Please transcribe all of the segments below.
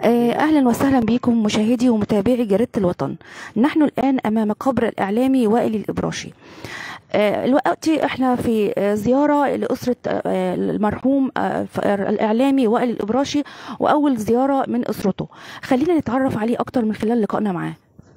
آه، أهلا وسهلا بكم مشاهدي ومتابعي جريدة الوطن نحن الآن أمام قبر الإعلامي وائل الإبراشي آه، دلوقتي احنا في آه، زيارة لأسرة آه، المرحوم آه، ف- الإعلامي وائل الإبراشي وأول زيارة من أسرته خلينا نتعرف عليه أكتر من خلال لقائنا معاه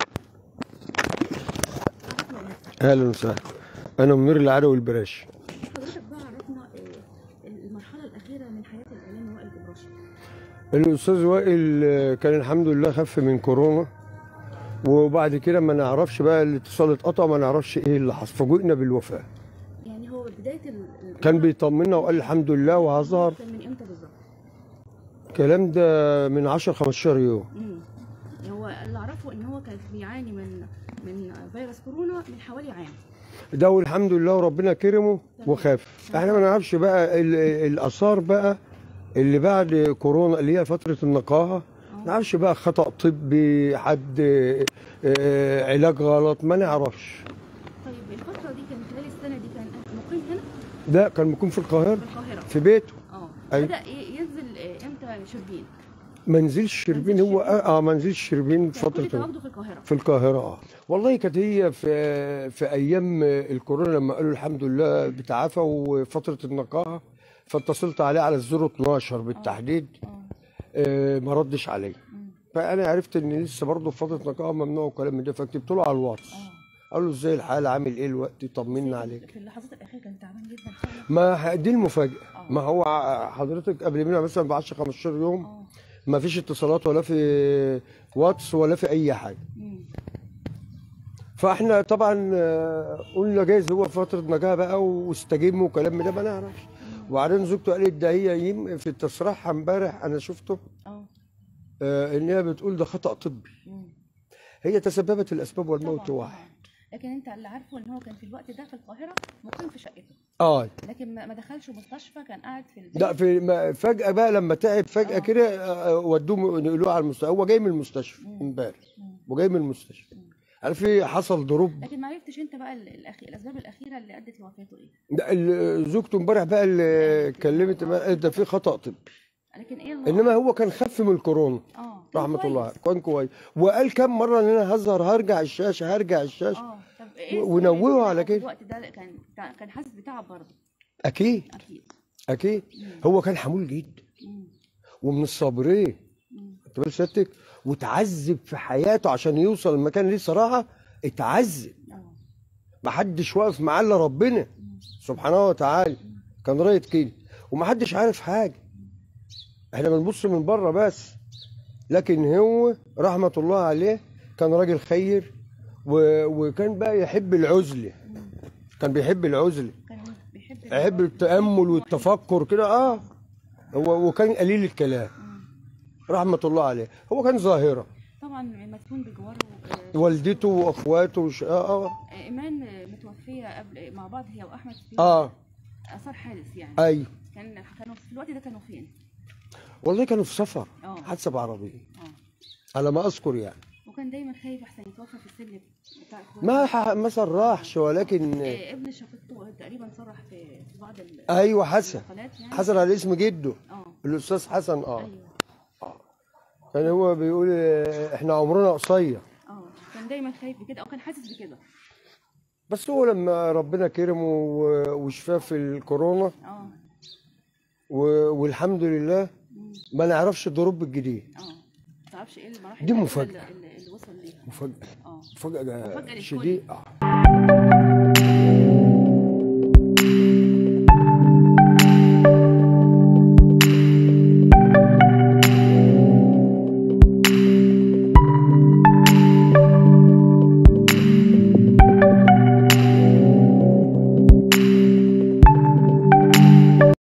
اهلا وسهلا انا منير العدوي البراشي حضرتك بقى عرفنا المرحلة الأخيرة من حياة الإعلامي وائل الإبراشي الاستاذ وائل آه، كان الحمد لله خف من كورونا وبعد كده ما نعرفش بقى الاتصال اتقطع ما نعرفش ايه اللي حصل فوجئنا بالوفاه يعني هو بداية ال- كان بيطمنا وقال الحمد لله وهظهر كان من إمتى بالظبط؟ الكلام ده من 10 15 يوم مم. هو اللي أعرفه إن هو كان بيعاني من من فيروس كورونا من حوالي عام ده والحمد لله وربنا كرمه وخاف احنا ما نعرفش بقى ال- الاثار بقى اللي بعد كورونا اللي هي فتره النقاهه ما نعرفش بقى خطا طبي حد آه، علاج غلط ما نعرفش طيب الفترة دي كان خلال السنة دي كان مقيم هنا ده كان ممكن في القاهره في القاهرة في بيته اه أيوة. بدأ ي- ينزل آه، امتى شربين؟ ما نزلش شربين هو اه آه، ما نزلش شربين كان كل فتره تواجده في القاهرة في القاهره اه والله كانت هي في في ايام الكورونا لما قالوا الحمد لله بتعافى وفتره النقاهه فاتصلت عليه على الزيرو 12 بالتحديد اه آه، ما ردش عليا مم. فانا عرفت ان لسه برضه في فتره نقاهه ممنوع وكلام من ده فكتبت له على الواتس اه قال له ازاي الحال عامل ايه الوقت طمنا عليك في اللحظات الأخيرة كان تعبان جدا فعلا ما ه- دي المفاجاه آه. ما هو ع- حضرتك قبل منها مثلا ب 10 15 يوم اه ما فيش اتصالات ولا في واتس ولا في اي حاجه مم. فاحنا طبعا آه، قلنا جايز هو فتره نجاح بقى واستجم وكلام من ده ما نعرفش وبعدين زوجته قالت ده هي يم في تصريحها امبارح انا شفته اه آه، ان هي بتقول ده خطا طبي مم. هي تسببت الاسباب والموت طبعاً، واحد طبعاً. لكن انت اللي عارفه ان هو كان في الوقت ده في القاهرة مقيم في شقته اه لكن ما ما دخلش مستشفى كان قاعد في البيت لا في ما فجاه بقى لما تعب فجاه آه. كده آه، ودوه نقلوه على المستشفى هو جاي من المستشفى مم. امبارح مم. وجاي من المستشفى عارف ايه حصل ضروب لكن ما عرفتش انت بقى ال- الأخي... الاسباب الاخيره اللي ادت لوفاته ايه ده ال- زوجته امبارح بقى اللي كلمت بقى ده في خطا طبي لكن ايه اللي انما هو كان خف من الكورونا اه كان رحمه كويس. الله كان كويس وقال كم مره ان انا هظهر هرجع الشاشه هرجع الشاشه اه طب ايه و- السبب ونوهوا إن على هو كده. في الوقت ده كان كان حاسس بتعب برضه اكيد اكيد اكيد مم. هو كان حمول جدا مم. ومن الصابرين مم. انت بال سيادتك وتعذب في حياته عشان يوصل المكان دي صراحه اتعذب اه ما حدش واقف معاه الا ربنا مم. سبحانه وتعالى كان رايت كده وما حدش عارف حاجه احنا بنبص من بره بس لكن هو رحمه الله عليه كان راجل خير و... وكان بقى يحب العزله مم. كان بيحب العزله كان بيحب يحب التامل والتفكر كده اه هو وكان قليل الكلام مم. رحمه الله عليه هو كان ظاهره طبعا مدفون بجواره آه، والدته واخواته وش... اه اه ايمان آه، متوفيه قبل مع بعض هي واحمد في اه اثار حادث يعني ايوه كان كانوا في الوقت ده كانوا فين؟ والله كانوا في سفر اه حادثه بعربيه اه على ما اذكر يعني وكان دايما خايف احسن يتوفى في السن بتاع اخواته ما ح... ما صرحش ولكن آه، ابن شقيقته تقريبا صرح في في بعض ال- ايوه حسن المقالات يعني حسن على اسم جده اه الاستاذ حسن اه ايوه كان هو بيقول آه، احنا عمرنا قصير اه كان دايما خايف بكده او كان حاسس بكده بس هو لما ربنا كرمه و- وشفاه في الكورونا اه و... والحمد لله مم. ما نعرفش الضروب الجديد اه ما تعرفش ايه المراحل دي الأخيرة مفاجأة. اللي, اللي وصل ليها مفاجاه اه مفاجاه مفاجأة للكل. شديده آه.